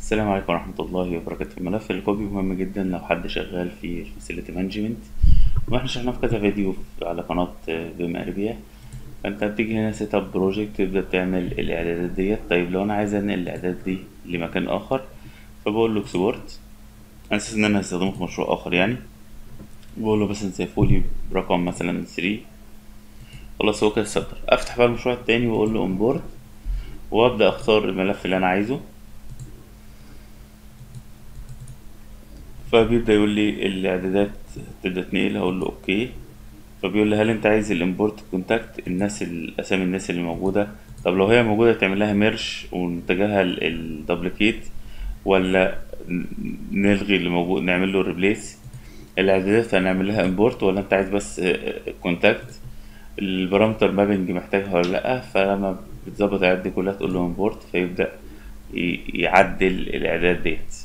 السلام عليكم ورحمة الله وبركاته الملف الكوبي مهم جدا لو حد شغال في الفاسيلتي مانجمنت واحنا شرحناه في كذا فيديو على قناة بما اربيا فانت بتيجي هنا سيت اب بروجكت تبدأ تعمل الاعدادات ديت طيب لو انا عايز انقل الاعدادات دي لمكان اخر فبقول له اكسبورت على اساس ان انا هستخدمه في مشروع اخر يعني بقول له مثلا سيفولي برقم مثلا 3 خلاص هو كده السطر افتح بقى المشروع التاني واقول له امبورت وابدأ اختار الملف اللي انا عايزه فبيبدأ يقول لي الإعدادات تبدأ تنقل هقول له أوكي فبيقول لي هل أنت عايز الإمبورت كونتاكت الناس الأسامي الناس اللي موجودة طب لو هي موجودة تعمل لها ميرش ونتجاهها الدبليكيت ولا نلغي اللي موجود نعمل له ريبليس الإعدادات هنعمل لها إمبورت ولا أنت عايز بس كونتاكت البارامتر مابنج محتاجها ولا لأ فلما بتظبط الإعدادات دي كلها تقول له إمبورت فيبدأ يعدل الإعدادات ديت